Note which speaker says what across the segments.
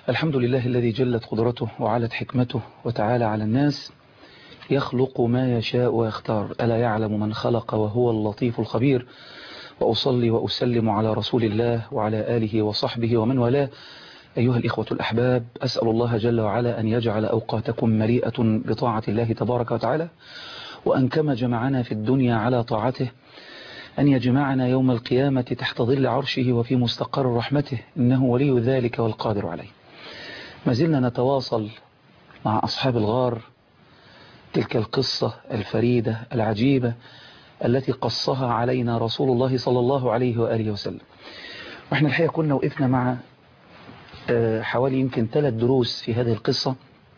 Speaker 1: الحمد لله الذي جلت قدرته وعلت حكمته وتعالى على الناس يخلق ما يشاء ويختار ألا يعلم من خلق وهو اللطيف الخبير وأصلي وأسلم على رسول الله وعلى آله وصحبه ومن والاه أيها الإخوة الأحباب أسأل الله جل وعلا أن يجعل أوقاتكم مليئة بطاعة الله تبارك وتعالى وأن كما جمعنا في الدنيا على طاعته أن يجمعنا يوم القيامة تحت ظل عرشه وفي مستقر رحمته إنه ولي ذلك والقادر عليه ما زلنا نتواصل مع أصحاب الغار تلك القصة الفريدة العجيبة التي قصها علينا رسول الله صلى الله عليه وآله وسلم وإحنا الحقيقة كنا وقفنا مع حوالي يمكن ثلاث دروس في هذه القصة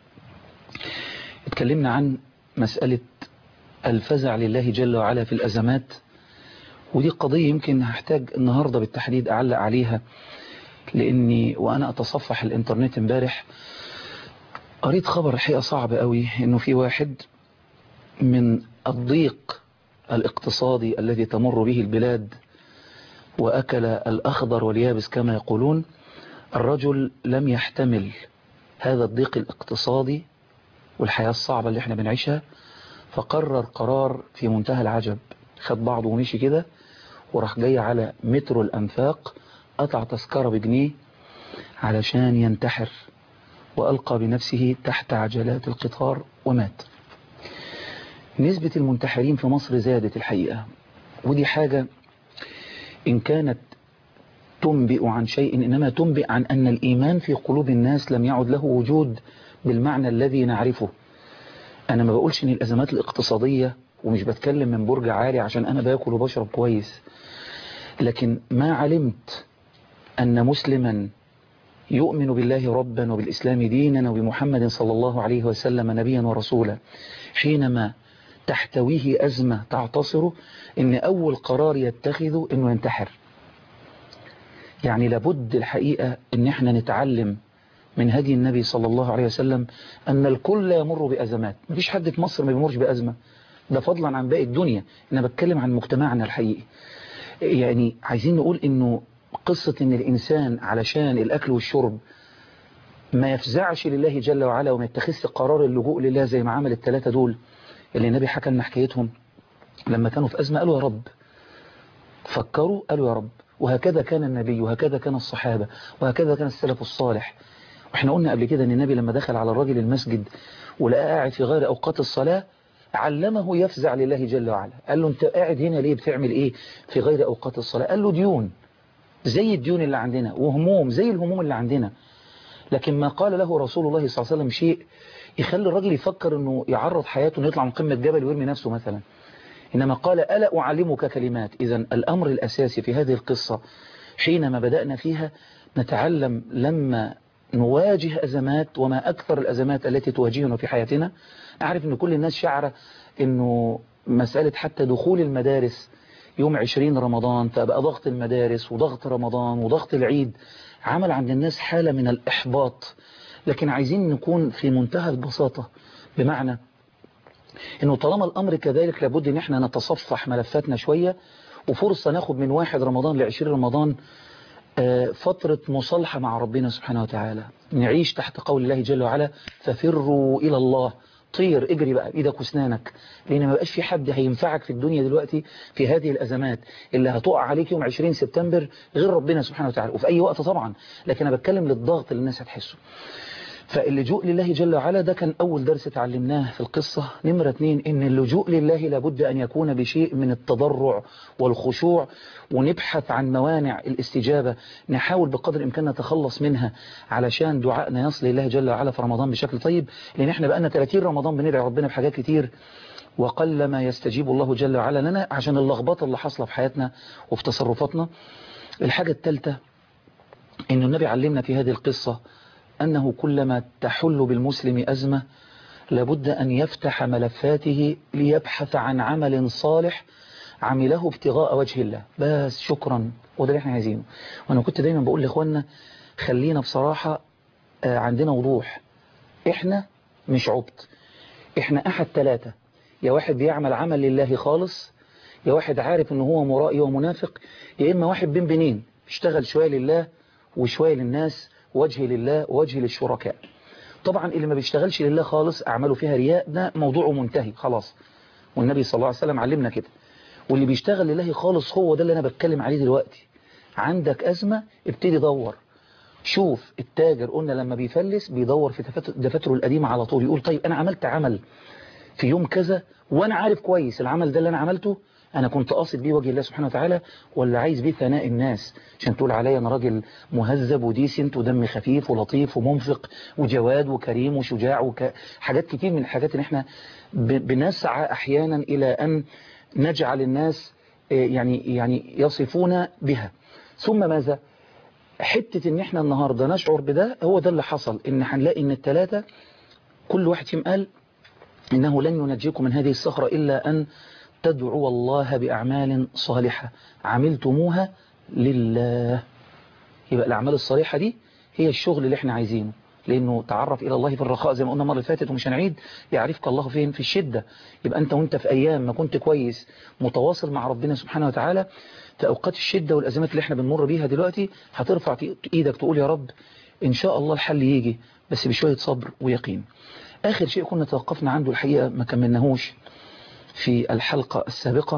Speaker 1: اتكلمنا عن مسألة الفزع لله جل وعلا في الأزمات ودي قضية يمكن هحتاج النهاردة بالتحديد أعلق عليها لأني وأنا أتصفح الإنترنت امبارح قريت خبر الحقيقة صعب قوي إنه في واحد من الضيق الاقتصادي الذي تمر به البلاد وأكل الأخضر واليابس كما يقولون الرجل لم يحتمل هذا الضيق الاقتصادي والحياة الصعبة اللي احنا بنعيشها فقرر قرار في منتهى العجب خد بعضه ومشي كده وراح جاي على مترو الأنفاق قطع تذكرة بجنيه علشان ينتحر وألقى بنفسه تحت عجلات القطار ومات نسبة المنتحرين في مصر زادت الحقيقة ودي حاجة إن كانت تنبئ عن شيء إنما تنبئ عن أن الإيمان في قلوب الناس لم يعد له وجود بالمعنى الذي نعرفه أنا ما بقولش إن الأزمات الاقتصادية ومش بتكلم من برج عالي عشان أنا باكل وبشرب كويس لكن ما علمت أن مسلما يؤمن بالله ربا وبالإسلام دينا وبمحمد صلى الله عليه وسلم نبيا ورسولا حينما تحتويه أزمة تعتصره إن أول قرار يتخذه إنه ينتحر يعني لابد الحقيقة إن احنا نتعلم من هدي النبي صلى الله عليه وسلم أن الكل يمر بأزمات مفيش حد في مصر ما بيمرش بأزمة ده فضلا عن باقي الدنيا أنا بتكلم عن مجتمعنا الحقيقي يعني عايزين نقول إنه قصة إن الإنسان علشان الأكل والشرب ما يفزعش لله جل وعلا وما يتخذش قرار اللجوء لله زي ما عمل الثلاثة دول اللي النبي حكى لنا حكايتهم لما كانوا في أزمة قالوا يا رب فكروا قالوا يا رب وهكذا كان النبي وهكذا كان الصحابة وهكذا كان السلف الصالح واحنا قلنا قبل كده ان النبي لما دخل على الراجل المسجد ولقى قاعد في غير أوقات الصلاة علمه يفزع لله جل وعلا قال له انت قاعد هنا ليه بتعمل ايه في غير أوقات الصلاة قال له ديون زي الديون اللي عندنا وهموم زي الهموم اللي عندنا لكن ما قال له رسول الله صلى الله عليه وسلم شيء يخلي الراجل يفكر انه يعرض حياته انه يطلع من قمة جبل ويرمي نفسه مثلا إنما قال ألا أعلمك كلمات إذا الأمر الأساسي في هذه القصة حينما بدأنا فيها نتعلم لما نواجه أزمات وما أكثر الأزمات التي تواجهنا في حياتنا أعرف أن كل الناس شعر أنه مسألة حتى دخول المدارس يوم عشرين رمضان فبقى ضغط المدارس وضغط رمضان وضغط العيد عمل عند الناس حالة من الإحباط لكن عايزين نكون في منتهى البساطة بمعنى انه طالما الامر كذلك لابد ان احنا نتصفح ملفاتنا شوية وفرصة ناخد من واحد رمضان لعشرين رمضان فترة مصالحة مع ربنا سبحانه وتعالى نعيش تحت قول الله جل وعلا ففروا إلى الله طير اجري بقى بإيدك واسنانك لأن ما بقاش في حد هينفعك في الدنيا دلوقتي في هذه الأزمات اللي هتقع عليك يوم 20 سبتمبر غير ربنا سبحانه وتعالى وفي أي وقت طبعا لكن أنا بتكلم للضغط اللي الناس هتحسه فاللجوء لله جل وعلا ده كان أول درس تعلمناه في القصة نمرة اتنين إن اللجوء لله لابد أن يكون بشيء من التضرع والخشوع ونبحث عن موانع الاستجابة نحاول بقدر الإمكان نتخلص منها علشان دعائنا يصل لله جل وعلا في رمضان بشكل طيب لأن احنا بقالنا 30 رمضان بندعي ربنا بحاجات كتير وقل ما يستجيب الله جل وعلا لنا عشان اللخبطة اللي حاصلة في حياتنا وفي تصرفاتنا الحاجة الثالثة إن النبي علمنا في هذه القصة أنه كلما تحل بالمسلم أزمة لابد أن يفتح ملفاته ليبحث عن عمل صالح عمله ابتغاء وجه الله بس شكرا وده اللي احنا عايزينه وانا كنت دايما بقول لاخواننا خلينا بصراحة عندنا وضوح احنا مش عبط احنا احد ثلاثة يا واحد بيعمل عمل لله خالص يا واحد عارف ان هو مرائي ومنافق يا اما واحد بين بينين بيشتغل شوية لله وشوية للناس وجه لله وجه للشركاء طبعا اللي ما بيشتغلش لله خالص أعماله فيها رياء ده موضوعه منتهي خلاص والنبي صلى الله عليه وسلم علمنا كده واللي بيشتغل لله خالص هو ده اللي أنا بتكلم عليه دلوقتي عندك أزمة ابتدي دور شوف التاجر قلنا لما بيفلس بيدور في دفاتره القديمة على طول يقول طيب أنا عملت عمل في يوم كذا وأنا عارف كويس العمل ده اللي أنا عملته أنا كنت قاصد بيه وجه الله سبحانه وتعالى ولا عايز بيه ثناء الناس عشان تقول عليا أنا راجل مهذب وديسنت ودم خفيف ولطيف ومنفق وجواد وكريم وشجاع وحاجات كتير من الحاجات اللي احنا بنسعى أحيانا إلى أن نجعل الناس يعني يعني يصفون بها ثم ماذا حتة ان احنا النهاردة نشعر بده هو ده اللي حصل ان هنلاقي ان الثلاثة كل واحد فيهم قال انه لن ينجيكم من هذه الصخرة الا ان تدعوا الله بأعمال صالحة عملتموها لله يبقى الأعمال الصالحة دي هي الشغل اللي احنا عايزينه لأنه تعرف إلى الله في الرخاء زي ما قلنا المرة اللي فاتت ومش هنعيد يعرفك الله فين في الشدة يبقى أنت وانت في أيام ما كنت كويس متواصل مع ربنا سبحانه وتعالى في أوقات الشدة والأزمات اللي احنا بنمر بيها دلوقتي هترفع إيدك تقول يا رب إن شاء الله الحل يجي بس بشوية صبر ويقين آخر شيء كنا توقفنا عنده الحقيقة ما كملناهوش في الحلقة السابقة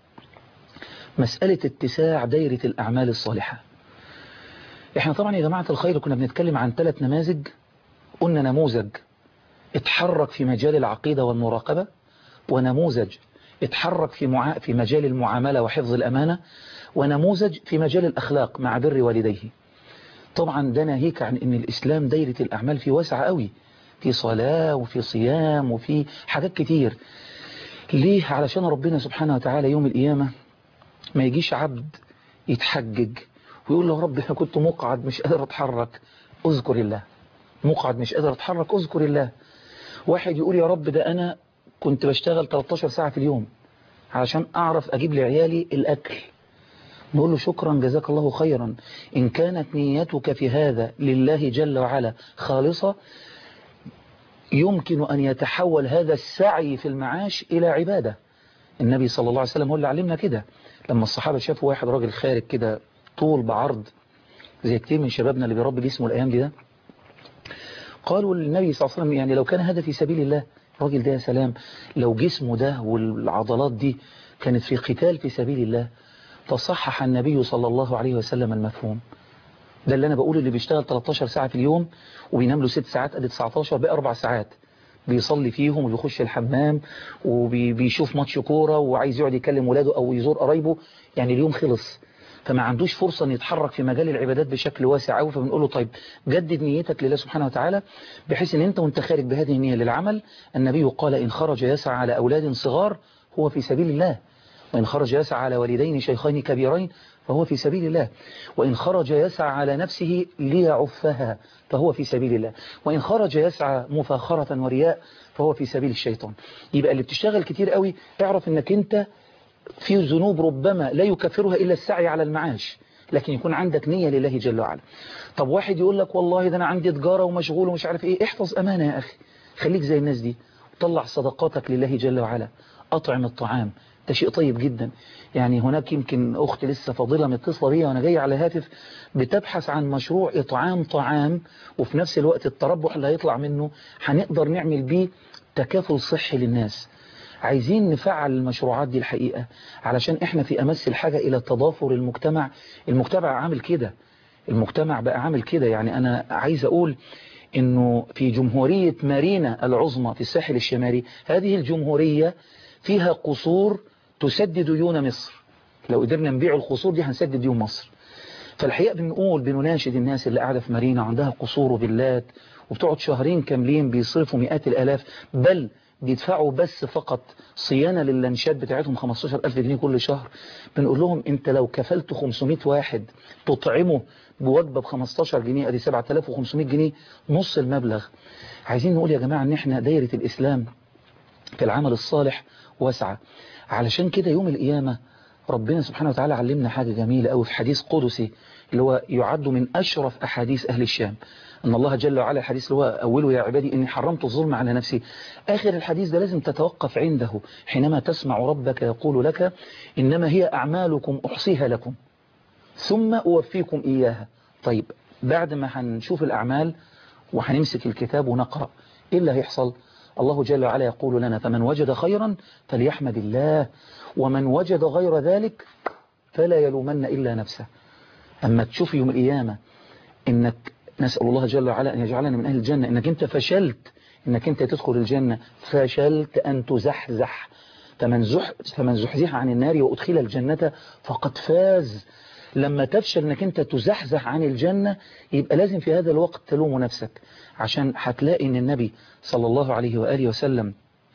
Speaker 1: مسألة اتساع دايرة الأعمال الصالحة احنا طبعا يا جماعة الخير كنا بنتكلم عن ثلاث نماذج قلنا نموذج اتحرك في مجال العقيدة والمراقبة ونموذج اتحرك في مع... في مجال المعاملة وحفظ الأمانة ونموذج في مجال الأخلاق مع بر والديه طبعا ده ناهيك عن ان الإسلام دايرة الأعمال فيه واسعة قوي في صلاة وفي صيام وفي حاجات كتير ليه علشان ربنا سبحانه وتعالى يوم القيامة ما يجيش عبد يتحجج ويقول له رب انا كنت مقعد مش قادر اتحرك اذكر الله مقعد مش قادر اتحرك اذكر الله واحد يقول يا رب ده انا كنت بشتغل 13 ساعة في اليوم علشان اعرف اجيب لعيالي الاكل نقول له شكرا جزاك الله خيرا ان كانت نيتك في هذا لله جل وعلا خالصة يمكن أن يتحول هذا السعي في المعاش إلى عبادة النبي صلى الله عليه وسلم هو اللي علمنا كده لما الصحابة شافوا واحد راجل خارج كده طول بعرض زي كتير من شبابنا اللي بيربي جسمه الأيام دي ده قالوا للنبي صلى الله عليه وسلم يعني لو كان هذا في سبيل الله الراجل ده يا سلام لو جسمه ده والعضلات دي كانت في قتال في سبيل الله فصحح النبي صلى الله عليه وسلم المفهوم ده اللي أنا بقول اللي بيشتغل 13 ساعة في اليوم وبينام له 6 ساعات قد 19 بأربع ساعات بيصلي فيهم وبيخش الحمام وبيشوف ماتش كورة وعايز يقعد يكلم ولاده أو يزور قرايبه يعني اليوم خلص فما عندوش فرصة أن يتحرك في مجال العبادات بشكل واسع قوي فبنقول له طيب جدد نيتك لله سبحانه وتعالى بحيث أن أنت وانت خارج بهذه النية للعمل النبي قال إن خرج يسعى على أولاد صغار هو في سبيل الله وإن خرج يسعى على والدين شيخين كبيرين فهو في سبيل الله وإن خرج يسعى على نفسه ليعفها فهو في سبيل الله وإن خرج يسعى مفاخرة ورياء فهو في سبيل الشيطان يبقى اللي بتشتغل كتير قوي اعرف انك انت في ذنوب ربما لا يكفرها إلا السعي على المعاش لكن يكون عندك نية لله جل وعلا طب واحد يقول لك والله ده أنا عندي تجارة ومشغول ومش عارف إيه احفظ أمانة يا أخي خليك زي الناس دي طلع صدقاتك لله جل وعلا أطعم الطعام ده شيء طيب جدا يعني هناك يمكن أخت لسه فاضلة متصلة بيا وأنا جاي على هاتف بتبحث عن مشروع إطعام طعام وفي نفس الوقت التربح اللي هيطلع منه هنقدر نعمل بيه تكافل صحي للناس عايزين نفعل المشروعات دي الحقيقة علشان احنا في أمس الحاجة إلى تضافر المجتمع المجتمع عامل كده المجتمع بقى عامل كده يعني أنا عايز أقول انه في جمهورية مارينا العظمى في الساحل الشمالي هذه الجمهورية فيها قصور تسدد ديون مصر لو قدرنا نبيع القصور دي هنسدد ديون مصر فالحقيقة بنقول بنناشد الناس اللي قاعدة في مارينا عندها قصور وفيلات وبتقعد شهرين كاملين بيصرفوا مئات الآلاف بل بيدفعوا بس فقط صيانة لللانشات بتاعتهم 15000 جنيه كل شهر بنقول لهم انت لو كفلت 500 واحد تطعمه بوجبة ب 15 جنيه ادي 7500 جنيه نص المبلغ عايزين نقول يا جماعة ان احنا دايرة الاسلام في العمل الصالح واسعة علشان كده يوم القيامة ربنا سبحانه وتعالى علمنا حاجة جميلة أوي في حديث قدسي اللي هو يعد من أشرف أحاديث أهل الشام أن الله جل وعلا الحديث اللي هو أوله يا عبادي إني حرمت الظلم على نفسي آخر الحديث ده لازم تتوقف عنده حينما تسمع ربك يقول لك إنما هي أعمالكم أحصيها لكم ثم أوفيكم إياها طيب بعد ما هنشوف الأعمال وهنمسك الكتاب ونقرأ إيه اللي هيحصل الله جل وعلا يقول لنا فمن وجد خيرا فليحمد الله ومن وجد غير ذلك فلا يلومن إلا نفسه أما تشوف يوم القيامة إنك نسأل الله جل وعلا أن يجعلنا من أهل الجنة إنك أنت فشلت إنك أنت تدخل الجنة فشلت أن تزحزح فمن, زح فمن زحزح عن النار وأدخل الجنة فقد فاز لما تفشل انك انت تزحزح عن الجنة يبقى لازم في هذا الوقت تلوم نفسك عشان هتلاقي ان النبي صلى الله عليه وآله وسلم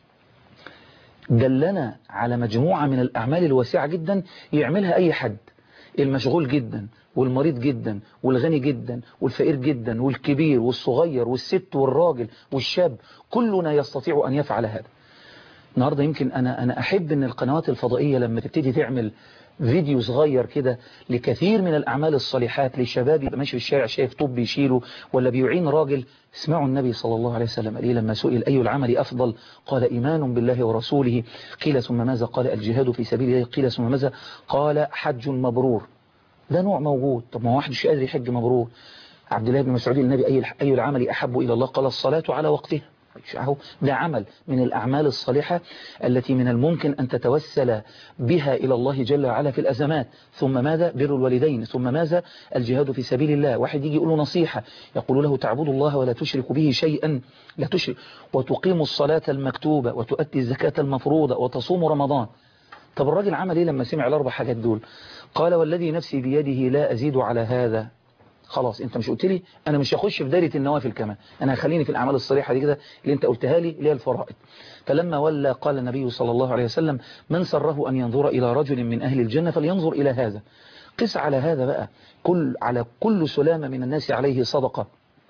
Speaker 1: دلنا على مجموعة من الأعمال الواسعة جدا يعملها أي حد المشغول جدا والمريض جدا والغني جدا والفقير جدا والكبير والصغير والست والراجل والشاب كلنا يستطيع أن يفعل هذا النهاردة يمكن أنا, أنا أحب أن القنوات الفضائية لما تبتدي تعمل فيديو صغير كده لكثير من الأعمال الصالحات لشباب يبقى ماشي في الشارع شايف طب بيشيله ولا بيعين راجل اسمعوا النبي صلى الله عليه وسلم قال لما سئل أي العمل أفضل قال إيمان بالله ورسوله قيل ثم ماذا قال الجهاد في سبيل الله قيل ثم ماذا قال حج مبرور ده نوع موجود طب ما واحد مش قادر يحج مبرور عبد الله بن مسعود النبي أي أي العمل أحب إلى الله قال الصلاة على وقتها اهو ده عمل من الأعمال الصالحة التي من الممكن أن تتوسل بها إلى الله جل وعلا في الأزمات ثم ماذا بر الوالدين ثم ماذا الجهاد في سبيل الله واحد يجي يقول له نصيحة يقول له تعبد الله ولا تشرك به شيئا لا تشرك وتقيم الصلاة المكتوبة وتؤدي الزكاة المفروضة وتصوم رمضان طب الراجل عمل ايه لما سمع الأربع حاجات دول قال والذي نفسي بيده لا أزيد على هذا خلاص انت مش قلت لي انا مش هخش في دايره النوافل كمان انا هخليني في الاعمال الصالحه دي كده اللي انت قلتها لي اللي هي الفرائض فلما ولى قال النبي صلى الله عليه وسلم من سره ان ينظر الى رجل من اهل الجنه فلينظر الى هذا قس على هذا بقى كل على كل سلامه من الناس عليه صدقه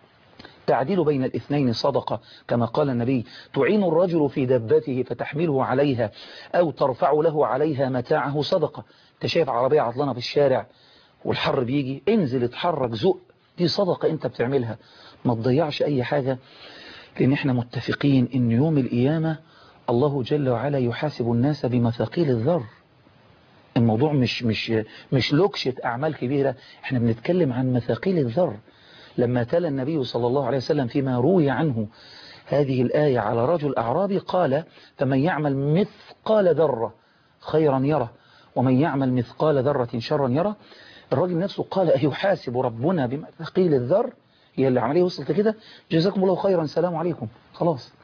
Speaker 1: تعديل بين الاثنين صدقة كما قال النبي تعين الرجل في دبته فتحمله عليها أو ترفع له عليها متاعه صدقة انت شايف عربية عطلانة في الشارع والحر بيجي انزل اتحرك زق دي صدقة انت بتعملها ما تضيعش اي حاجة لان احنا متفقين ان يوم القيامة الله جل وعلا يحاسب الناس بمثاقيل الذر الموضوع مش مش مش لوكشة اعمال كبيرة احنا بنتكلم عن مثاقيل الذر لما تلا النبي صلى الله عليه وسلم فيما روي عنه هذه الآية على رجل أعرابي قال فمن يعمل مثقال ذرة خيرا يره ومن يعمل مثقال ذرة شرا يره الراجل نفسه قال أيحاسب ربنا بمثقيل الذر هي اللي عمليه وصلت كده جزاكم الله خيرا سلام عليكم خلاص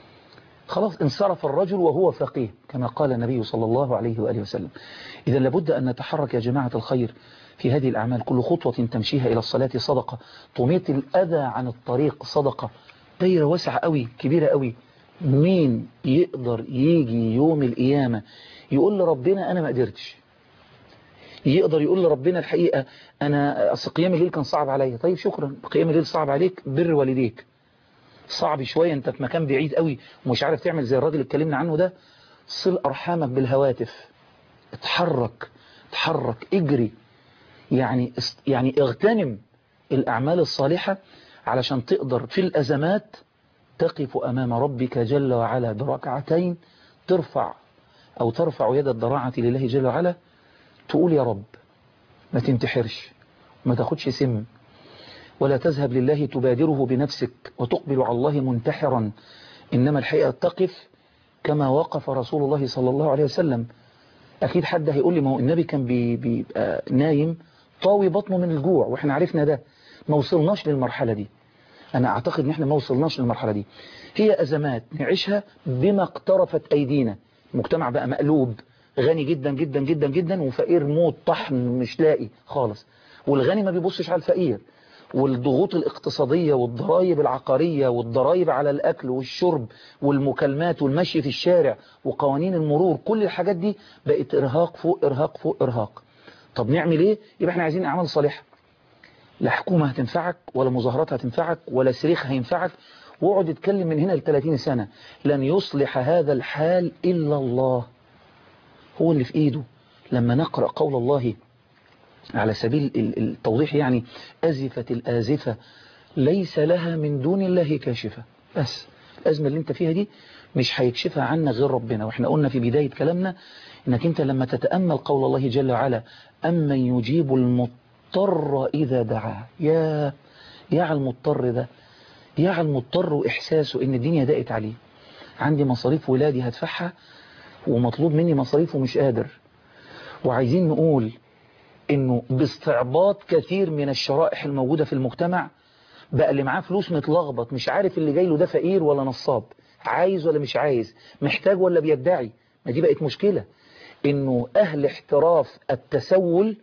Speaker 1: خلاص انصرف الرجل وهو فقيه كما قال النبي صلى الله عليه وآله وسلم إذا لابد أن نتحرك يا جماعة الخير في هذه الأعمال كل خطوة تمشيها إلى الصلاة صدقة طميت الأذى عن الطريق صدقة دايرة واسعة قوي كبيرة قوي مين يقدر يجي يوم القيامة يقول لربنا أنا ما قدرتش يقدر يقول لربنا الحقيقة أنا أصل قيام الليل كان صعب عليا طيب شكرا قيام الليل صعب عليك بر والديك صعب شوية أنت في مكان بعيد قوي ومش عارف تعمل زي الراجل اللي اتكلمنا عنه ده صل أرحامك بالهواتف اتحرك اتحرك اجري يعني يعني اغتنم الأعمال الصالحة علشان تقدر في الأزمات تقف أمام ربك جل وعلا بركعتين ترفع أو ترفع يد الضراعة لله جل وعلا تقول يا رب ما تنتحرش ما تاخدش سم ولا تذهب لله تبادره بنفسك وتقبل على الله منتحرا إنما الحقيقة تقف كما وقف رسول الله صلى الله عليه وسلم أكيد حد هيقول لي ما هو النبي كان بيبقى نايم طاوي بطنه من الجوع وإحنا عرفنا ده ما وصلناش للمرحلة دي أنا أعتقد إن إحنا ما وصلناش للمرحلة دي هي أزمات نعيشها بما اقترفت أيدينا المجتمع بقى مقلوب غني جدا جدا جدا جدا وفقير موت طحن مش لاقي خالص والغني ما بيبصش على الفقير والضغوط الاقتصادية والضرائب العقارية والضرائب على الأكل والشرب والمكالمات والمشي في الشارع وقوانين المرور كل الحاجات دي بقت إرهاق فوق إرهاق فوق إرهاق طب نعمل إيه؟ يبقى احنا عايزين أعمال صالحة لا حكومة هتنفعك ولا مظاهرات هتنفعك ولا صريخ هينفعك واقعد اتكلم من هنا ل 30 سنة لن يصلح هذا الحال إلا الله هو اللي في إيده لما نقرأ قول الله على سبيل التوضيح يعني أزفت الآزفة ليس لها من دون الله كاشفة بس الأزمة اللي انت فيها دي مش هيكشفها عنك غير ربنا واحنا قلنا في بداية كلامنا انك انت لما تتأمل قول الله جل وعلا أمن يجيب المضطر إذا دعاه يا يا على المضطر ده يا على المضطر وإحساسه إن الدنيا ضاقت عليه عندي مصاريف ولادي هدفعها ومطلوب مني مصاريف ومش قادر وعايزين نقول إنه باستعباط كثير من الشرائح الموجودة في المجتمع بقى اللي معاه فلوس متلخبط مش عارف اللي جاي له ده فقير ولا نصاب عايز ولا مش عايز محتاج ولا بيدعي ما دي بقت مشكلة انه اهل احتراف التسول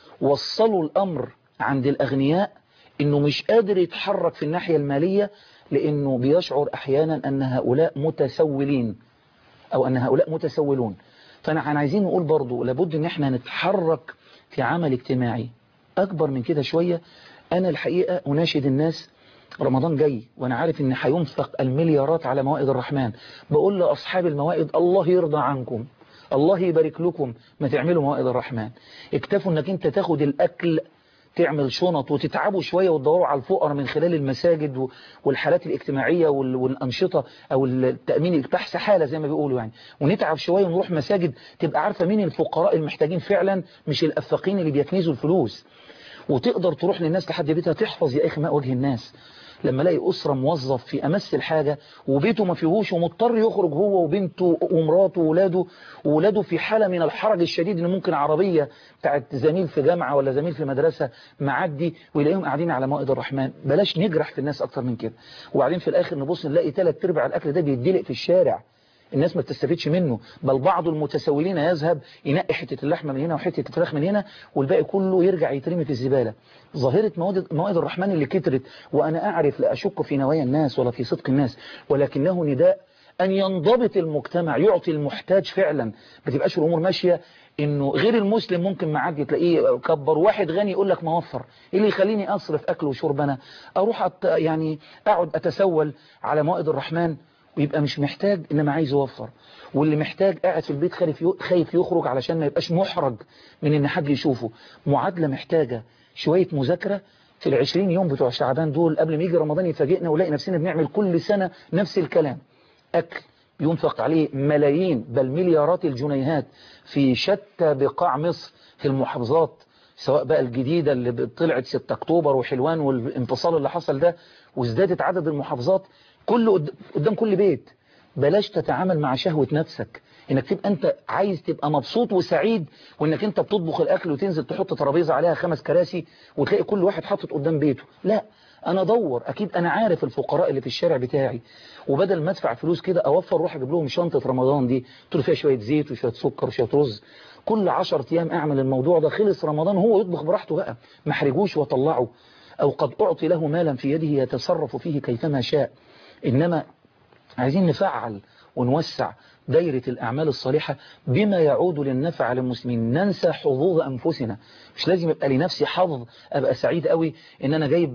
Speaker 1: وصلوا الامر عند الاغنياء انه مش قادر يتحرك في الناحية المالية لانه بيشعر احيانا ان هؤلاء متسولين او ان هؤلاء متسولون فانا عايزين نقول برضو لابد ان احنا نتحرك في عمل اجتماعي اكبر من كده شوية انا الحقيقة اناشد الناس رمضان جاي وانا عارف ان هينفق المليارات على موائد الرحمن بقول لاصحاب الموائد الله يرضى عنكم الله يبارك لكم ما تعملوا موائد الرحمن اكتفوا انك انت تاخد الاكل تعمل شنط وتتعبوا شوية وتدوروا على الفقراء من خلال المساجد والحالات الاجتماعية والأنشطة أو التأمين بحث حالة زي ما بيقولوا يعني ونتعب شوية ونروح مساجد تبقى عارفة مين الفقراء المحتاجين فعلا مش الأفاقين اللي بيكنزوا الفلوس وتقدر تروح للناس لحد بيتها تحفظ يا أخي ماء وجه الناس لما الاقي أسرة موظف في أمس الحاجة وبيته ما فيهوش ومضطر يخرج هو وبنته ومراته وولاده وولاده في حالة من الحرج الشديد إن ممكن عربية بتاعت زميل في جامعة ولا زميل في مدرسة معدي ويلاقيهم قاعدين على موائد الرحمن بلاش نجرح في الناس أكتر من كده وبعدين في الآخر نبص نلاقي ثلاث ارباع الأكل ده بيدلق في الشارع الناس ما بتستفيدش منه بل بعض المتسولين يذهب ينقي حتة اللحمة من هنا وحتة الفراخ من هنا والباقي كله يرجع يترمي في الزبالة ظاهرة مواد موائد الرحمن اللي كترت وأنا أعرف لا أشك في نوايا الناس ولا في صدق الناس ولكنه نداء أن ينضبط المجتمع يعطي المحتاج فعلا ما تبقاش الأمور ماشية انه غير المسلم ممكن معدي تلاقيه كبر واحد غني يقول لك ما وفر ايه اللي يخليني اصرف اكل وشرب انا اروح أت يعني اقعد اتسول على موائد الرحمن ويبقى مش محتاج انما عايز يوفر واللي محتاج قاعد في البيت خايف يخرج علشان ما يبقاش محرج من ان حد يشوفه معادلة محتاجة شوية مذاكرة في العشرين يوم بتوع شعبان دول قبل ما يجي رمضان يفاجئنا ونلاقي نفسنا بنعمل كل سنة نفس الكلام أكل ينفق عليه ملايين بل مليارات الجنيهات في شتى بقاع مصر في المحافظات سواء بقى الجديدة اللي طلعت 6 أكتوبر وحلوان والانفصال اللي حصل ده وازدادت عدد المحافظات كل قدام كل بيت بلاش تتعامل مع شهوة نفسك انك تبقى انت عايز تبقى مبسوط وسعيد وانك انت بتطبخ الاكل وتنزل تحط ترابيزه عليها خمس كراسي وتلاقي كل واحد حاطط قدام بيته لا انا ادور اكيد انا عارف الفقراء اللي في الشارع بتاعي وبدل ما ادفع فلوس كده اوفر روح اجيب لهم شنطه رمضان دي تقول فيها شويه زيت وشويه سكر وشويه رز كل 10 ايام اعمل الموضوع ده خلص رمضان هو يطبخ براحته بقى ما احرجوش واطلعه او قد اعطي له مالا في يده يتصرف فيه كيفما شاء انما عايزين نفعل ونوسع دايرة الأعمال الصالحة بما يعود للنفع للمسلمين ننسى حظوظ أنفسنا مش لازم يبقى لي نفسي حظ أبقى سعيد قوي إن أنا جايب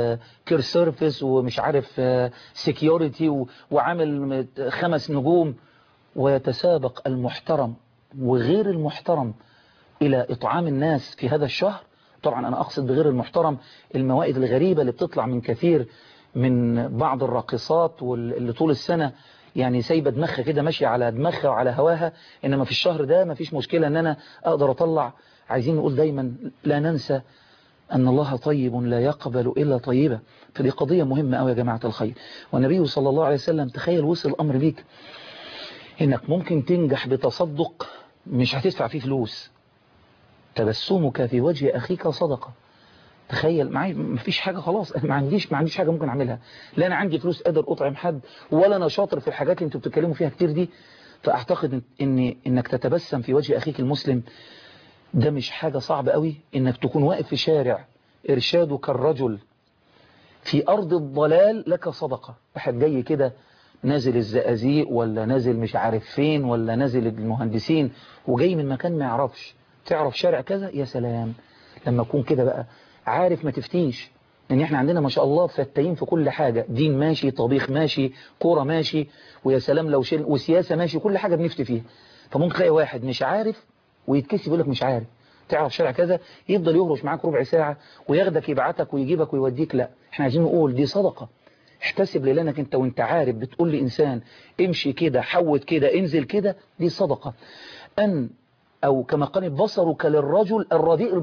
Speaker 1: كير سيرفيس ومش عارف سيكيورتي وعامل خمس نجوم ويتسابق المحترم وغير المحترم إلى إطعام الناس في هذا الشهر طبعا أنا أقصد بغير المحترم الموائد الغريبة اللي بتطلع من كثير من بعض الراقصات واللي طول السنة يعني سايبة دماغها كده ماشية على دماغها وعلى هواها إنما في الشهر ده ما فيش مشكلة إن أنا أقدر أطلع عايزين نقول دايما لا ننسى أن الله طيب لا يقبل إلا طيبة فدي قضية مهمة أوي يا جماعة الخير والنبي صلى الله عليه وسلم تخيل وصل الأمر بيك إنك ممكن تنجح بتصدق مش هتدفع فيه فلوس تبسمك في وجه أخيك صدقة تخيل معي مفيش حاجة خلاص ما عنديش ما عنديش حاجة ممكن اعملها لا انا عندي فلوس قادر اطعم حد ولا انا شاطر في الحاجات اللي انتوا بتتكلموا فيها كتير دي فاعتقد ان انك تتبسم في وجه اخيك المسلم ده مش حاجة صعبة قوي انك تكون واقف في شارع ارشادك الرجل في ارض الضلال لك صدقة واحد جاي كده نازل الزقازيق ولا نازل مش عارف فين ولا نازل المهندسين وجاي من مكان ما يعرفش تعرف شارع كذا يا سلام لما اكون كده بقى عارف ما تفتيش ان احنا عندنا ما شاء الله فتاين في كل حاجة دين ماشي طبيخ ماشي كورة ماشي ويا سلام لو شيل وسياسة ماشي كل حاجة بنفتي فيها فممكن تلاقي واحد مش عارف ويتكسب يقول لك مش عارف تعرف شارع كذا يفضل يهرش معاك ربع ساعة وياخدك يبعتك ويجيبك ويوديك لا احنا عايزين نقول دي صدقة احتسب لانك انت وانت عارف بتقول لإنسان امشي كده حوت كده انزل كده دي صدقة ان او كما قال بصرك للرجل الرديء البصر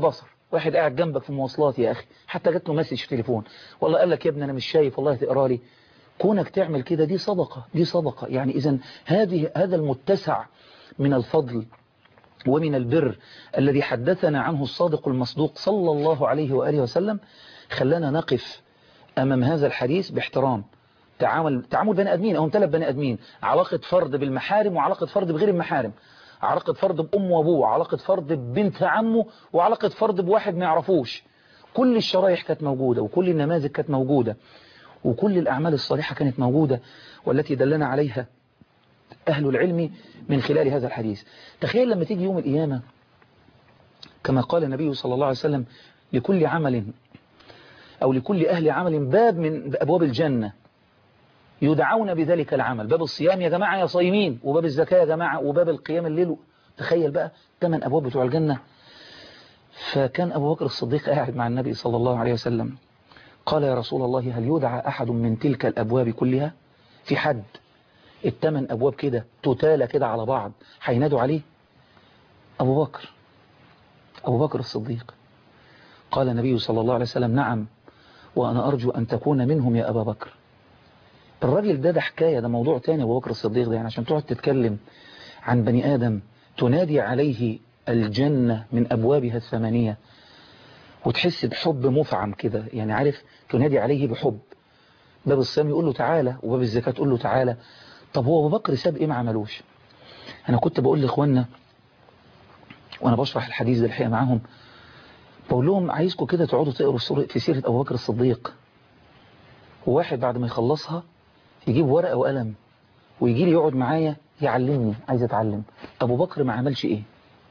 Speaker 1: واحد قاعد جنبك في المواصلات يا أخي حتى جات له مسج في تليفون والله قال لك يا ابني أنا مش شايف والله تقرا لي كونك تعمل كده دي صدقة دي صدقة يعني إذا هذه هذا المتسع من الفضل ومن البر الذي حدثنا عنه الصادق المصدوق صلى الله عليه وآله وسلم خلانا نقف أمام هذا الحديث باحترام تعامل تعامل بني ادمين او ثلاث بني ادمين علاقه فرد بالمحارم وعلاقه فرد بغير المحارم علاقه فرد بامه وابوه علاقه فرد ببنت عمه وعلاقه فرد بواحد ما يعرفوش كل الشرايح كانت موجوده وكل النماذج كانت موجوده وكل الاعمال الصالحه كانت موجوده والتي دلنا عليها اهل العلم من خلال هذا الحديث تخيل لما تيجي يوم القيامه كما قال النبي صلى الله عليه وسلم لكل عمل أو لكل أهل عمل باب من أبواب الجنة يدعون بذلك العمل باب الصيام يا جماعة يا صايمين وباب الزكاة يا جماعة وباب القيام الليل تخيل بقى ثمان أبواب بتوع الجنة فكان أبو بكر الصديق قاعد مع النبي صلى الله عليه وسلم قال يا رسول الله هل يدعى أحد من تلك الأبواب كلها في حد الثمان أبواب كده تتالى كده على بعض هينادوا عليه أبو بكر أبو بكر الصديق قال النبي صلى الله عليه وسلم نعم وأنا أرجو أن تكون منهم يا أبا بكر الراجل ده ده حكاية ده موضوع تاني أبو بكر الصديق ده يعني عشان تقعد تتكلم عن بني آدم تنادي عليه الجنة من أبوابها الثمانية وتحس بحب مفعم كده يعني عارف تنادي عليه بحب باب الصيام يقول له تعالى وباب الزكاة تقول له تعالى طب هو أبو بكر ساب إيه ما عملوش أنا كنت بقول لإخواننا وأنا بشرح الحديث ده الحقيقة معاهم بقول لهم عايزكم كده تقعدوا تقروا في سيرة أبو بكر الصديق وواحد بعد ما يخلصها يجيب ورقة وقلم ويجي لي يقعد معايا يعلمني عايز اتعلم أبو بكر ما عملش إيه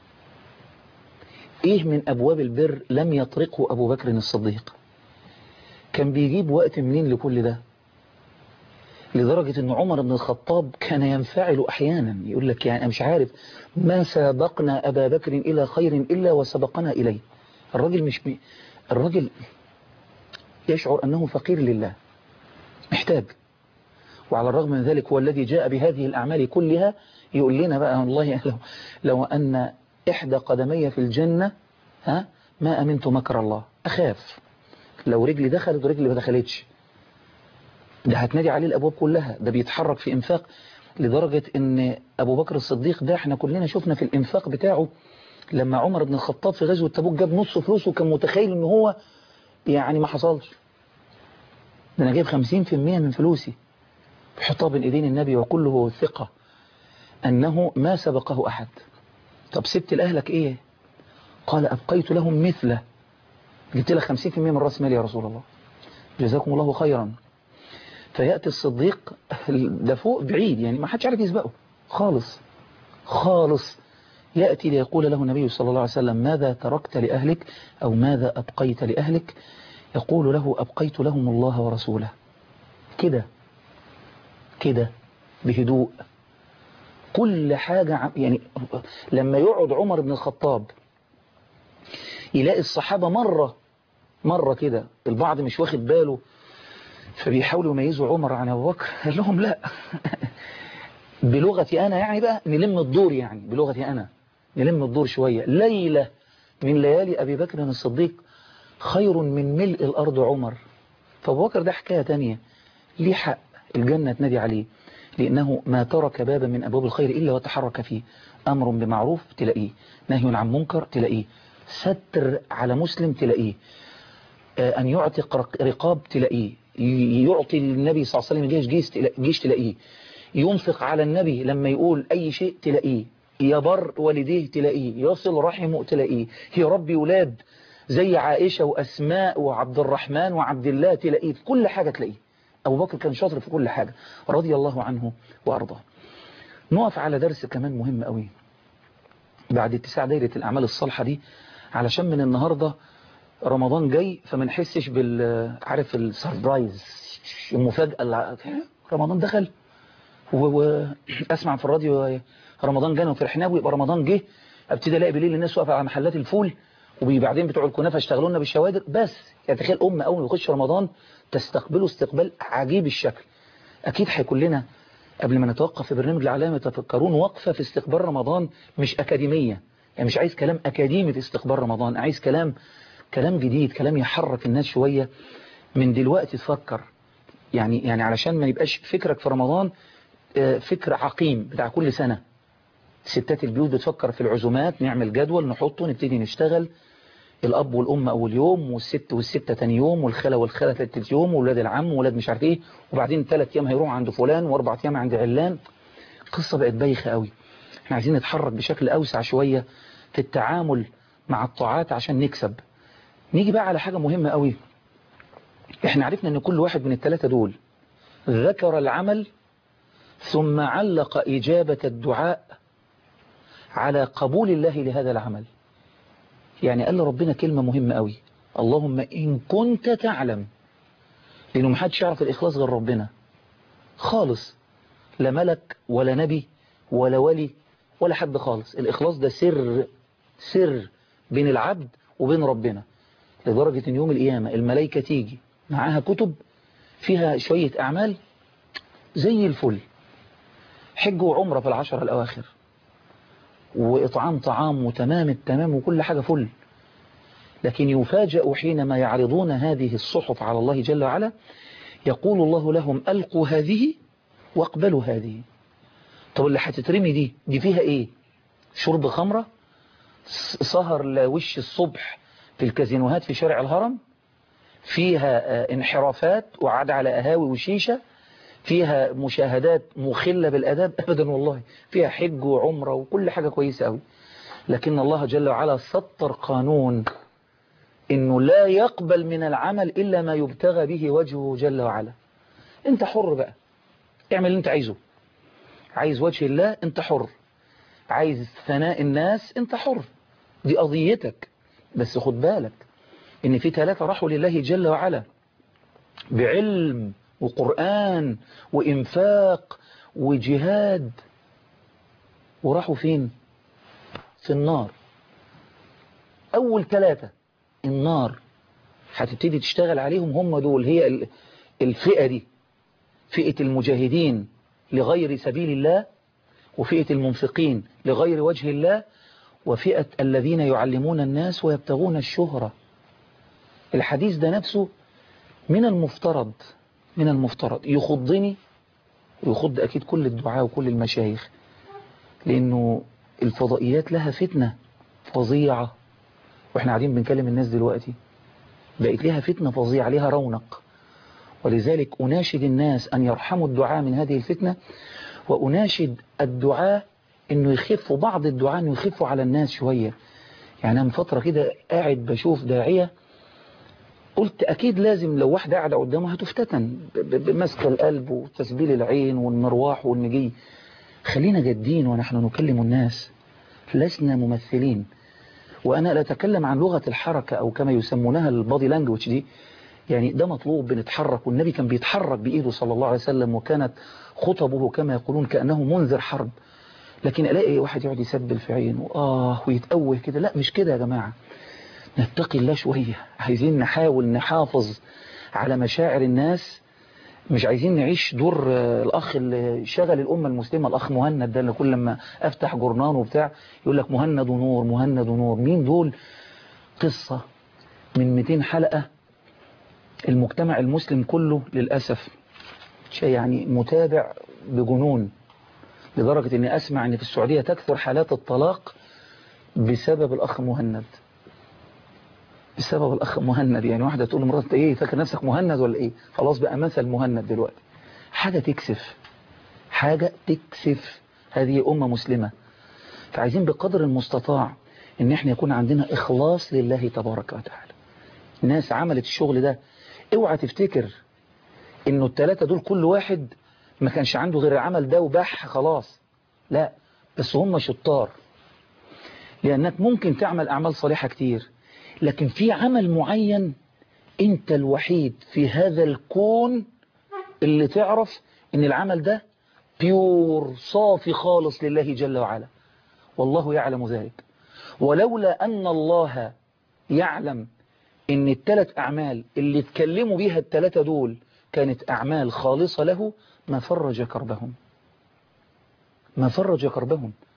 Speaker 1: إيه من أبواب البر لم يطرقه أبو بكر الصديق كان بيجيب وقت منين لكل ده لدرجة أن عمر بن الخطاب كان ينفعل أحيانا يقول لك يعني أنا مش عارف ما سبقنا أبا بكر إلى خير إلا وسبقنا إليه الراجل مش بي الراجل يشعر أنه فقير لله محتاج وعلى الرغم من ذلك هو الذي جاء بهذه الأعمال كلها يقول لنا بقى والله لو, لو أن إحدى قدمي في الجنة ها ما أمنت مكر الله أخاف لو رجلي دخلت ورجلي ما دخلتش ده هتنادي عليه الأبواب كلها ده بيتحرك في إنفاق لدرجة أن أبو بكر الصديق ده احنا كلنا شفنا في الإنفاق بتاعه لما عمر بن الخطاب في غزوة تبوك جاب نص فلوسه كان متخيل ان هو يعني ما حصلش ده انا جايب 50% من فلوسي بحطها بين ايدين النبي وكله ثقة انه ما سبقه احد طب سبت لاهلك ايه قال ابقيت لهم مثله جبت لك 50% من راس مالي يا رسول الله جزاكم الله خيرا فيأتي الصديق ده فوق بعيد يعني ما حدش عارف يسبقه خالص خالص يأتي ليقول له النبي صلى الله عليه وسلم ماذا تركت لأهلك أو ماذا أبقيت لأهلك يقول له أبقيت لهم الله ورسوله كده كده بهدوء كل حاجة يعني لما يقعد عمر بن الخطاب يلاقي الصحابة مرة مرة كده البعض مش واخد باله فبيحاولوا يميزوا عمر عن أبو بكر قال لهم لا بلغتي أنا يعني بقى نلم الدور يعني بلغتي أنا نلم الدور شوية ليلة من ليالي أبي بكر الصديق خير من ملء الأرض عمر فأبو بكر ده حكاية تانية ليه حق الجنة تنادي عليه لأنه ما ترك بابا من أبواب الخير إلا وتحرك فيه أمر بمعروف تلاقيه نهي عن منكر تلاقيه ستر على مسلم تلاقيه أن يعتق رقاب تلاقيه يعطي النبي صلى الله عليه وسلم جيش, جيش تلاقيه ينفق على النبي لما يقول أي شيء تلاقيه يبر والديه تلاقيه يصل رحمه تلاقيه يربي ولاد زي عائشة وأسماء وعبد الرحمن وعبد الله تلاقيه في كل حاجة تلاقيه أبو بكر كان شاطر في كل حاجة رضي الله عنه وأرضاه نقف على درس كمان مهم قوي بعد اتساع دايرة الأعمال الصالحة دي علشان من النهاردة رمضان جاي فما نحسش بال عارف السربرايز المفاجأة رمضان دخل واسمع في الراديو رمضان جانا وفرحنا ويبقى رمضان جه ابتدي الاقي بالليل الناس واقفه على محلات الفول وبعدين بتوع الكنافه اشتغلوا لنا بالشوادر بس يعني تخيل ام اول ما يخش رمضان تستقبله استقبال عجيب الشكل اكيد هيكون لنا قبل ما نتوقف في برنامج العلامه تفكرون وقفه في استقبال رمضان مش اكاديميه يعني مش عايز كلام اكاديمي في استقبال رمضان عايز كلام كلام جديد كلام يحرك الناس شوية من دلوقتي تفكر يعني يعني علشان ما يبقاش فكرك في رمضان فكر عقيم بتاع كل سنة ستات البيوت بتفكر في العزومات نعمل جدول نحطه نبتدي نشتغل الأب والأم أول يوم والست والستة تاني يوم والخالة والخالة ثالث يوم وولاد العم وولاد مش عارف ايه وبعدين ثلاث أيام هيروحوا عند فلان وأربع أيام عند علان قصة بقت بايخة قوي احنا عايزين نتحرك بشكل أوسع شوية في التعامل مع الطاعات عشان نكسب نيجي بقى على حاجة مهمة قوي احنا عرفنا ان كل واحد من الثلاثة دول ذكر العمل ثم علق إجابة الدعاء على قبول الله لهذا العمل يعني قال ربنا كلمة مهمة قوي اللهم إن كنت تعلم لأنه محدش يعرف الإخلاص غير ربنا خالص لا ملك ولا نبي ولا ولي ولا حد خالص الإخلاص ده سر سر بين العبد وبين ربنا لدرجة ان يوم القيامة الملائكة تيجي معاها كتب فيها شوية أعمال زي الفل حج وعمرة في العشر الأواخر وإطعام طعام وتمام التمام وكل حاجة فل لكن يفاجأ حينما يعرضون هذه الصحف على الله جل وعلا يقول الله لهم ألقوا هذه واقبلوا هذه طب اللي هتترمي دي دي فيها ايه شرب خمرة سهر لوش الصبح في الكازينوهات في شارع الهرم فيها انحرافات وعاد على أهاوي وشيشة فيها مشاهدات مخلة بالأداب أبدا والله فيها حج وعمرة وكل حاجة كويسة قوي لكن الله جل وعلا سطر قانون إنه لا يقبل من العمل إلا ما يبتغى به وجهه جل وعلا أنت حر بقى اعمل اللي أنت عايزه عايز وجه الله أنت حر عايز ثناء الناس أنت حر دي قضيتك بس خد بالك إن في ثلاثة راحوا لله جل وعلا بعلم وقرآن وإنفاق وجهاد وراحوا فين في النار أول ثلاثة النار هتبتدي تشتغل عليهم هم دول هي الفئة دي فئة المجاهدين لغير سبيل الله وفئة المنفقين لغير وجه الله وفئة الذين يعلمون الناس ويبتغون الشهرة الحديث ده نفسه من المفترض من المفترض يخضني ويخض أكيد كل الدعاء وكل المشايخ لأنه الفضائيات لها فتنة فظيعة وإحنا قاعدين بنكلم الناس دلوقتي بقت لها فتنة فظيعة لها رونق ولذلك أناشد الناس أن يرحموا الدعاء من هذه الفتنة وأناشد الدعاء أنه يخفوا بعض الدعاء أنه يخفوا على الناس شوية يعني من فترة كده قاعد بشوف داعية قلت أكيد لازم لو واحدة قاعدة قدامها هتفتتن بمسك القلب وتسبيل العين والمرواح والنجي خلينا جادين ونحن نكلم الناس لسنا ممثلين وأنا لا أتكلم عن لغة الحركة أو كما يسمونها البادي لانجوج دي يعني ده مطلوب بنتحرك والنبي كان بيتحرك بإيده صلى الله عليه وسلم وكانت خطبه كما يقولون كأنه منذر حرب لكن ألاقي واحد يقعد يسبل في عينه آه ويتأوه كده لا مش كده يا جماعة نتقي الله شوية عايزين نحاول نحافظ على مشاعر الناس مش عايزين نعيش دور الأخ اللي شغل الأمة المسلمة الأخ مهند ده اللي كل لما أفتح جورنان وبتاع يقول لك مهند ونور مهند ونور مين دول قصة من 200 حلقة المجتمع المسلم كله للأسف شيء يعني متابع بجنون لدرجة أني أسمع أن في السعودية تكثر حالات الطلاق بسبب الأخ مهند بسبب الأخ مهند يعني واحدة تقول لمراتها إيه فاكر نفسك مهند ولا إيه خلاص بقى مثل مهند دلوقتي حاجة تكسف حاجة تكسف هذه أمة مسلمة فعايزين بقدر المستطاع ان احنا يكون عندنا اخلاص لله تبارك وتعالى الناس عملت الشغل ده اوعى تفتكر انه التلاتة دول كل واحد ما كانش عنده غير العمل ده وباح خلاص لا بس هم شطار لانك ممكن تعمل اعمال صالحة كتير لكن في عمل معين انت الوحيد في هذا الكون اللي تعرف ان العمل ده بيور صافي خالص لله جل وعلا والله يعلم ذلك ولولا أن الله يعلم ان الثلاث أعمال اللي اتكلموا بيها الثلاثة دول كانت أعمال خالصة له ما فرج كربهم ما فرج كربهم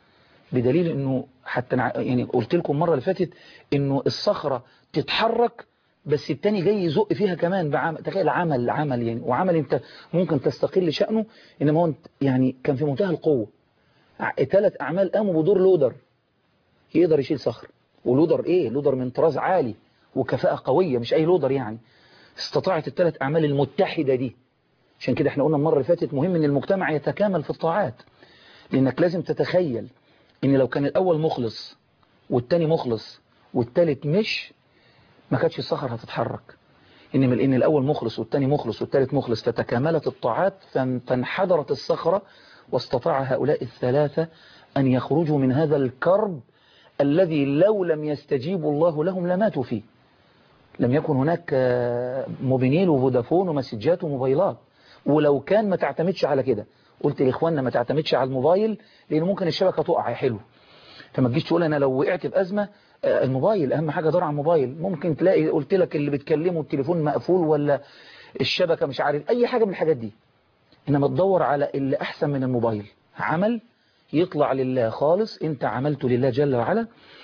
Speaker 1: بدليل انه حتى نع... يعني قلت لكم المره اللي فاتت انه الصخره تتحرك بس التاني جاي يزق فيها كمان بعمل تخيل عمل عمل يعني وعمل انت ممكن تستقل شأنه انما هو يعني كان في منتهى القوة ثلاث اعمال قاموا بدور لودر يقدر يشيل صخر ولودر ايه لودر من طراز عالي وكفاءة قوية مش اي لودر يعني استطاعت الثلاث اعمال المتحدة دي عشان كده احنا قلنا المرة اللي فاتت مهم ان المجتمع يتكامل في الطاعات لانك لازم تتخيل ان لو كان الاول مخلص والتاني مخلص والتالت مش ما كانتش الصخر هتتحرك إنما لأن الأول مخلص والتاني مخلص والتالت مخلص فتكاملت الطاعات فانحدرت الصخرة واستطاع هؤلاء الثلاثة أن يخرجوا من هذا الكرب الذي لو لم يستجيبوا الله لهم لماتوا فيه لم يكن هناك موبينيل وفودافون ومسجات وموبايلات ولو كان ما تعتمدش على كده قلت لإخواننا ما تعتمدش على الموبايل لأنه ممكن الشبكة تقع يا حلو فما تجيش تقول أنا لو وقعت بأزمة الموبايل أهم حاجة دور على الموبايل ممكن تلاقي قلت لك اللي بتكلمه التليفون مقفول ولا الشبكة مش عارف أي حاجة من الحاجات دي إنما تدور على اللي أحسن من الموبايل عمل يطلع لله خالص أنت عملته لله جل وعلا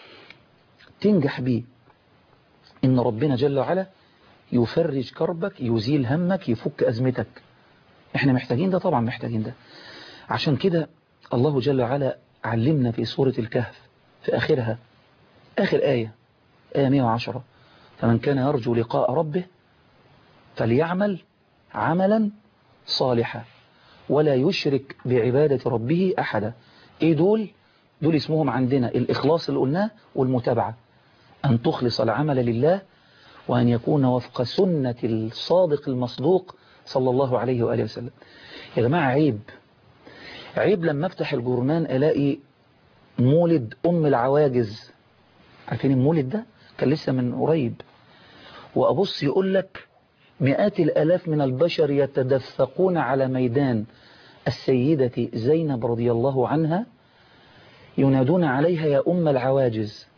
Speaker 1: تنجح بيه إن ربنا جل وعلا يفرج كربك يزيل همك يفك أزمتك احنا محتاجين ده طبعا محتاجين ده عشان كده الله جل وعلا علمنا في سورة الكهف في آخرها آخر آية آية 110 فمن كان يرجو لقاء ربه فليعمل عملا صالحا ولا يشرك بعبادة ربه أحدا إيه دول؟ دول اسمهم عندنا الإخلاص اللي قلناه والمتابعة أن تخلص العمل لله وأن يكون وفق سنة الصادق المصدوق صلى الله عليه وآله وسلم يا جماعة عيب عيب لما افتح الجورنان الاقي مولد ام العواجز عارفين المولد ده كان لسه من قريب وابص يقول لك مئات الالاف من البشر يتدفقون على ميدان السيدة زينب رضي الله عنها ينادون عليها يا ام العواجز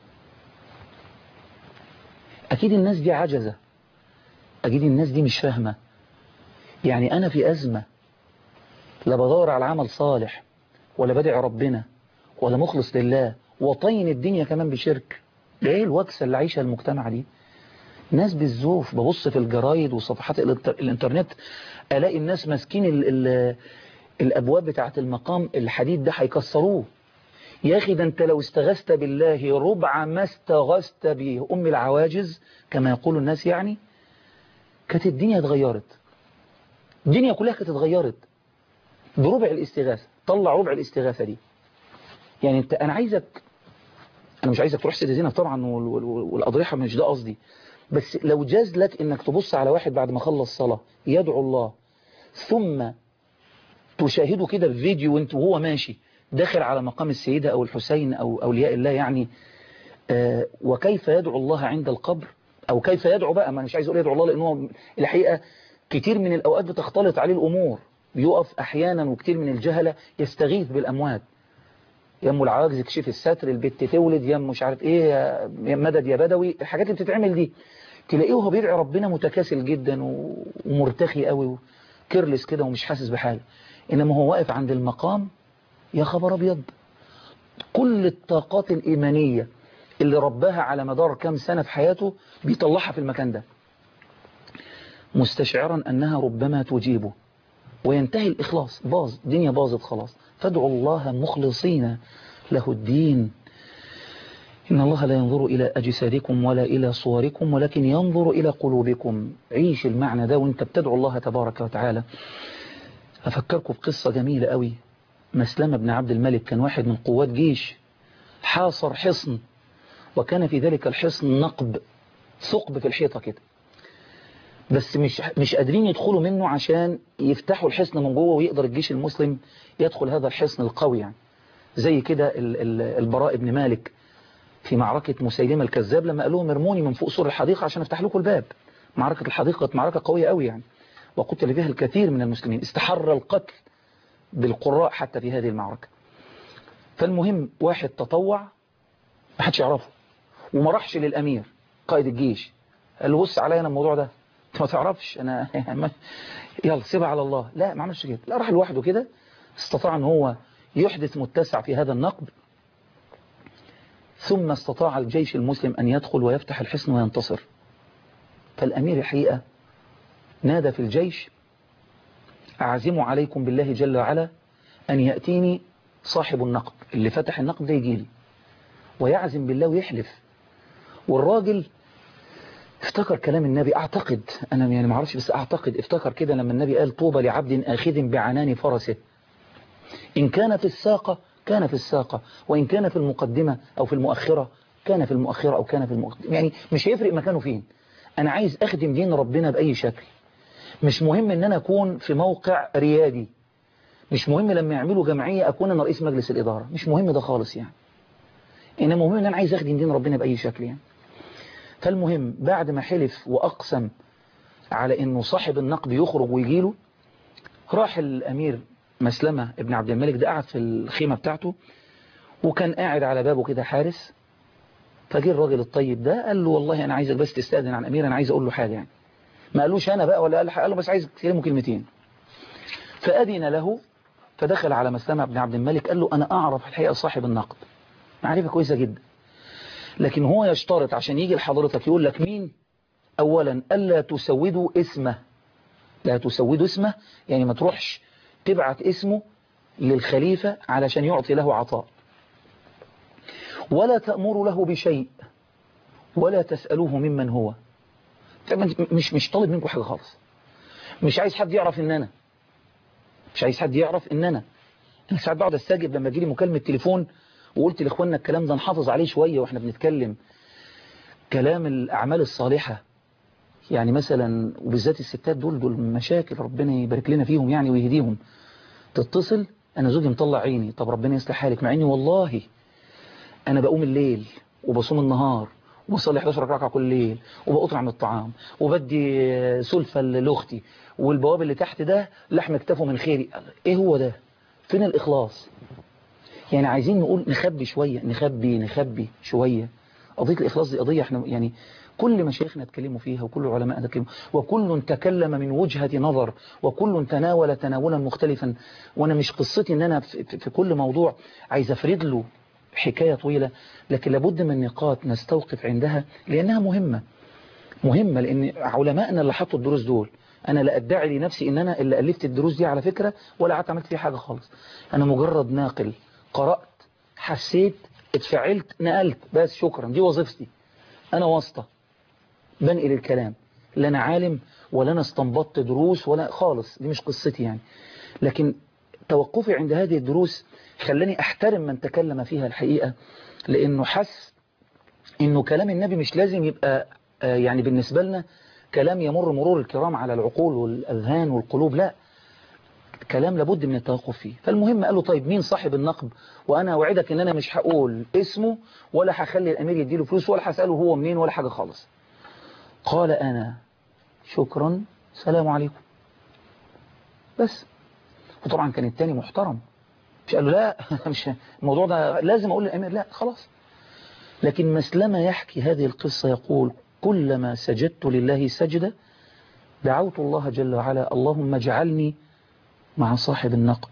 Speaker 1: اكيد الناس دي عجزة اكيد الناس دي مش فاهمة يعني انا في ازمة لا بدور على عمل صالح ولا بدعي ربنا ولا مخلص لله وطين الدنيا كمان بشرك ده ايه الوكسة اللي عايشها المجتمع دي ناس بالزوف ببص في الجرايد وصفحات الانترنت الاقي الناس ماسكين ال ال الابواب بتاعه المقام الحديد ده هيكسروه يا اخي ده انت لو استغثت بالله ربع ما استغثت بأم العواجز كما يقول الناس يعني كانت الدنيا اتغيرت الدنيا كلها كانت اتغيرت بربع الاستغاثة طلع ربع الاستغاثة دي يعني انت انا عايزك انا مش عايزك تروح سيدة زينب طبعا والاضرحة مش ده قصدي بس لو جاز لك انك تبص على واحد بعد ما خلص صلاة يدعو الله ثم تشاهده كده بفيديو وانت وهو ماشي داخل على مقام السيدة او الحسين او اولياء الله يعني آه وكيف يدعو الله عند القبر او كيف يدعو بقى ما مش عايز اقول يدعو الله لانه الحقيقة كتير من الاوقات بتختلط عليه الامور بيقف احيانا وكتير من الجهلة يستغيث بالاموات يم العواجز يكشف الستر البت تولد يم مش عارف ايه يا مدد يا بدوي الحاجات اللي بتتعمل دي تلاقيه وهو بيدعي ربنا متكاسل جدا ومرتخي قوي وكيرلس كده ومش حاسس بحاجه انما هو واقف عند المقام يا خبر ابيض كل الطاقات الايمانيه اللي رباها على مدار كام سنه في حياته بيطلعها في المكان ده مستشعرا انها ربما تجيبه وينتهي الإخلاص باظ الدنيا باظت خلاص فادعوا الله مخلصين له الدين إن الله لا ينظر إلى أجسادكم ولا إلى صوركم ولكن ينظر إلى قلوبكم عيش المعنى ده وانت بتدعو الله تبارك وتعالى أفكركم بقصة جميلة قوي مسلمة بن عبد الملك كان واحد من قوات جيش حاصر حصن وكان في ذلك الحصن نقب ثقب في الحيطة كده بس مش مش قادرين يدخلوا منه عشان يفتحوا الحصن من جوه ويقدر الجيش المسلم يدخل هذا الحصن القوي يعني زي كده البراء بن مالك في معركة مسيلمة الكذاب لما قال لهم ارموني من فوق سور الحديقة عشان افتح لكم الباب معركة الحديقة كانت معركة قوية قوي يعني وقتل فيها الكثير من المسلمين استحر القتل بالقراء حتى في هذه المعركة فالمهم واحد تطوع ما حدش يعرفه وما راحش للأمير قائد الجيش قال له بص عليا انا الموضوع ده انت ما تعرفش انا يلا سيبها على الله لا ما عملش كده لا راح لوحده كده استطاع ان هو يحدث متسع في هذا النقب ثم استطاع الجيش المسلم أن يدخل ويفتح الحصن وينتصر فالأمير الحقيقة نادى في الجيش أعزم عليكم بالله جل وعلا أن يأتيني صاحب النقب اللي فتح النقب ده يجيلي ويعزم بالله ويحلف والراجل افتكر كلام النبي اعتقد انا يعني ما اعرفش بس اعتقد افتكر كده لما النبي قال طوبى لعبد اخذ بعنان فرسه ان كان في الساقه كان في الساقه وان كان في المقدمه او في المؤخره كان في المؤخره او كان في المقدمه يعني مش هيفرق مكانه فين انا عايز اخدم دين ربنا باي شكل مش مهم ان انا اكون في موقع ريادي مش مهم لما يعملوا جمعيه اكون انا رئيس مجلس الاداره مش مهم ده خالص يعني انما مهم ان انا عايز اخدم دين ربنا باي شكل يعني فالمهم بعد ما حلف وأقسم على أنه صاحب النقد يخرج ويجيله راح الأمير مسلمة ابن عبد الملك ده قاعد في الخيمة بتاعته وكان قاعد على بابه كده حارس فجه الراجل الطيب ده قال له والله أنا عايزك بس تستأذن عن أمير أنا عايز أقول له حاجة يعني ما قالوش أنا بقى ولا قال قال له بس عايز تكلمه كلمتين فأذن له فدخل على مسلمة ابن عبد الملك قال له أنا أعرف الحقيقة صاحب النقد معرفة كويسة جدا لكن هو يشترط عشان يجي لحضرتك يقول لك مين أولا ألا تسودوا اسمه لا تسودوا اسمه يعني ما تروحش تبعت اسمه للخليفة علشان يعطي له عطاء ولا تأمر له بشيء ولا تسألوه ممن هو مش مش طالب منكم حاجة خالص مش عايز حد يعرف ان انا مش عايز حد يعرف ان انا انا ساعات بقعد استجب لما تجيلي مكالمة تليفون وقلت لاخواننا الكلام ده نحافظ عليه شوية واحنا بنتكلم كلام الأعمال الصالحة يعني مثلا وبالذات الستات دول دول مشاكل ربنا يبارك لنا فيهم يعني ويهديهم تتصل أنا زوجي مطلع عيني طب ربنا يصلح حالك مع إني والله أنا بقوم الليل وبصوم النهار وبصلي 11 ركعة كل ليل وبأطعم الطعام وبدي سلفة لأختي والبواب اللي تحت ده لحم اكتفه من خيري إيه هو ده فين الإخلاص يعني عايزين نقول نخبي شوية نخبي نخبي شوية قضية الإخلاص دي قضية احنا يعني كل مشايخنا اتكلموا فيها وكل علماء اتكلموا وكل تكلم من وجهة نظر وكل تناول تناولا مختلفا وانا مش قصتي ان انا في, في كل موضوع عايز افرد له حكاية طويلة لكن لابد من نقاط نستوقف عندها لانها مهمة مهمة لان علمائنا اللي حطوا الدروس دول انا لا ادعي لنفسي ان انا اللي الفت الدروس دي على فكرة ولا قعدت عملت فيها حاجة خالص انا مجرد ناقل قرأت حسيت اتفعلت نقلت بس شكرا دي وظيفتي انا واسطة بنقل الكلام لا انا عالم ولا انا استنبطت دروس ولا خالص دي مش قصتي يعني لكن توقفي عند هذه الدروس خلاني احترم من تكلم فيها الحقيقة لانه حس انه كلام النبي مش لازم يبقى يعني بالنسبة لنا كلام يمر مرور الكرام على العقول والاذهان والقلوب لا كلام لابد من التوقف فيه فالمهم قال له طيب مين صاحب النقب وانا اوعدك ان انا مش هقول اسمه ولا هخلي الامير يديله فلوس ولا هساله هو منين ولا حاجة خالص قال انا شكرا سلام عليكم بس وطبعا كان التاني محترم مش قال له لا مش الموضوع ده لازم اقول للامير لا خلاص لكن مسلمة يحكي هذه القصة يقول كلما سجدت لله سجدة دعوت الله جل وعلا اللهم اجعلني مع صاحب النقب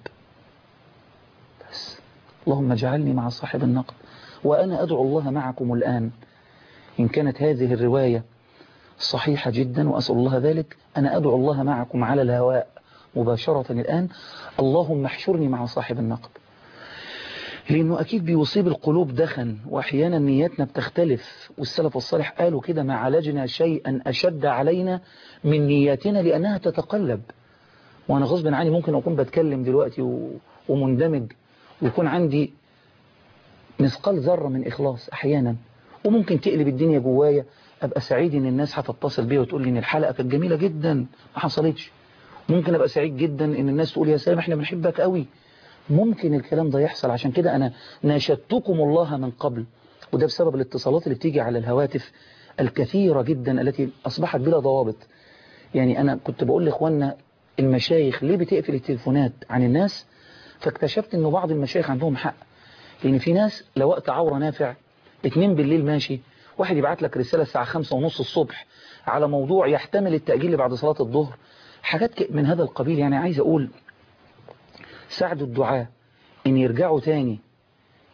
Speaker 1: بس اللهم اجعلني مع صاحب النقب وأنا أدعو الله معكم الآن إن كانت هذه الرواية صحيحة جدا وأسأل الله ذلك أنا أدعو الله معكم على الهواء مباشرة الآن اللهم احشرني مع صاحب النقب لأنه أكيد بيصيب القلوب دخن وأحيانا نياتنا بتختلف والسلف الصالح قالوا كده ما عالجنا شيئا أشد علينا من نياتنا لأنها تتقلب وأنا غصب عني ممكن أكون بتكلم دلوقتي ومندمج ويكون عندي مثقال ذرة من إخلاص أحيانا وممكن تقلب الدنيا جوايا أبقى سعيد إن الناس هتتصل بيا وتقول لي إن الحلقة كانت جميلة جدا ما حصلتش ممكن أبقى سعيد جدا إن الناس تقول يا سلام إحنا بنحبك قوي ممكن الكلام ده يحصل عشان كده أنا ناشدتكم الله من قبل وده بسبب الاتصالات اللي بتيجي على الهواتف الكثيرة جدا التي أصبحت بلا ضوابط يعني أنا كنت بقول لإخواننا المشايخ ليه بتقفل التليفونات عن الناس فاكتشفت انه بعض المشايخ عندهم حق لان في ناس لوقت عورة نافع اتنين بالليل ماشي واحد يبعت لك رسالة الساعة خمسة ونص الصبح على موضوع يحتمل التأجيل بعد صلاة الظهر حاجات من هذا القبيل يعني عايز اقول ساعدوا الدعاء ان يرجعوا تاني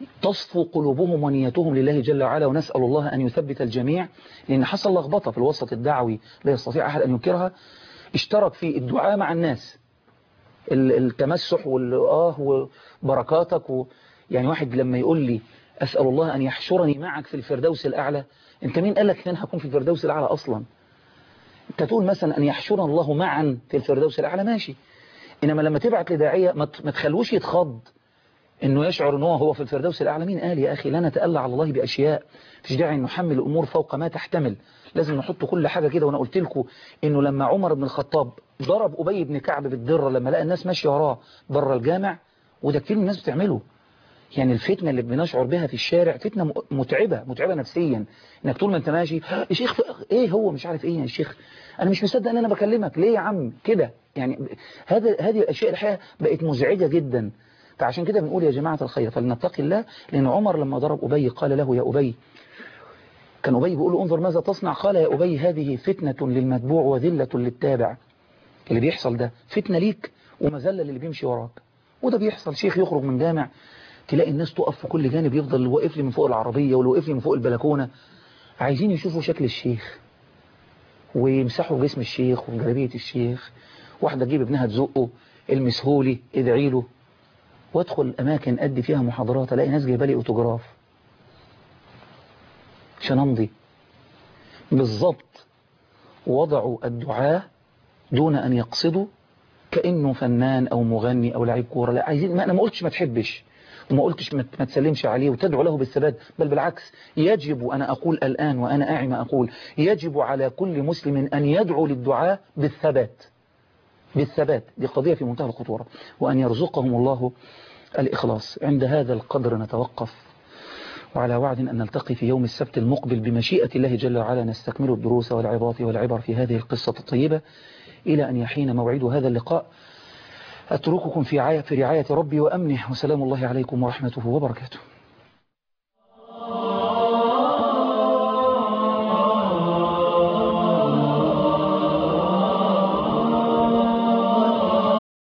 Speaker 1: تصفو قلوبهم ونيتهم لله جل وعلا ونسأل الله أن يثبت الجميع لأن حصل لخبطة في الوسط الدعوي لا يستطيع أحد أن ينكرها اشترك في الدعاء مع الناس التمسح والآه وبركاتك و... يعني واحد لما يقول لي أسأل الله أن يحشرني معك في الفردوس الأعلى أنت مين قال لك أنا هكون في الفردوس الأعلى أصلا أنت تقول مثلا أن يحشرنا الله معا في الفردوس الأعلى ماشي إنما لما تبعت لداعية ما تخلوش يتخض انه يشعر ان هو هو في الفردوس الاعلى مين قال يا اخي لا نتألى على الله باشياء مفيش داعي ان نحمل الامور فوق ما تحتمل لازم نحط كل حاجة كده وانا قلت لكم انه لما عمر بن الخطاب ضرب ابي بن كعب بالدره لما لقى الناس ماشيه وراه بره الجامع وده كتير من الناس بتعمله يعني الفتنة اللي بنشعر بها في الشارع فتنة متعبة متعبة نفسيا انك طول ما انت ماشي يا شيخ ايه هو مش عارف ايه يا شيخ انا مش مصدق ان انا بكلمك ليه يا عم كده يعني هذا هذه الاشياء الحقيقة بقت مزعجة جدا فعشان كده بنقول يا جماعة الخير فلنتقي الله لأن عمر لما ضرب أبي قال له يا أبي كان أبي بيقول له انظر ماذا تصنع قال يا أبي هذه فتنة للمتبوع وذلة للتابع اللي بيحصل ده فتنة ليك ومذلة للي بيمشي وراك وده بيحصل شيخ يخرج من جامع تلاقي الناس تقف في كل جانب يفضل واقف لي من فوق العربية واللي واقف لي من فوق البلكونة عايزين يشوفوا شكل الشيخ ويمسحوا جسم الشيخ وجلابية الشيخ واحدة تجيب ابنها تزقه المسهولي ادعي له وادخل أماكن أدي فيها محاضرات ألاقي ناس جايبه لي أوتوجراف عشان أمضي بالظبط وضعوا الدعاء دون أن يقصدوا كأنه فنان أو مغني أو لعيب كورة لا عايزين ما أنا ما قلتش ما تحبش وما قلتش ما تسلمش عليه وتدعو له بالثبات بل بالعكس يجب أنا أقول الآن وأنا أعي ما أقول يجب على كل مسلم أن يدعو للدعاء بالثبات بالثبات دي قضية في منتهى الخطورة وأن يرزقهم الله الإخلاص عند هذا القدر نتوقف وعلى وعد أن نلتقي في يوم السبت المقبل بمشيئة الله جل وعلا نستكمل الدروس والعظات والعبر في هذه القصة الطيبة إلى أن يحين موعد هذا اللقاء أترككم في رعاية ربي وأمنه وسلام الله عليكم ورحمته وبركاته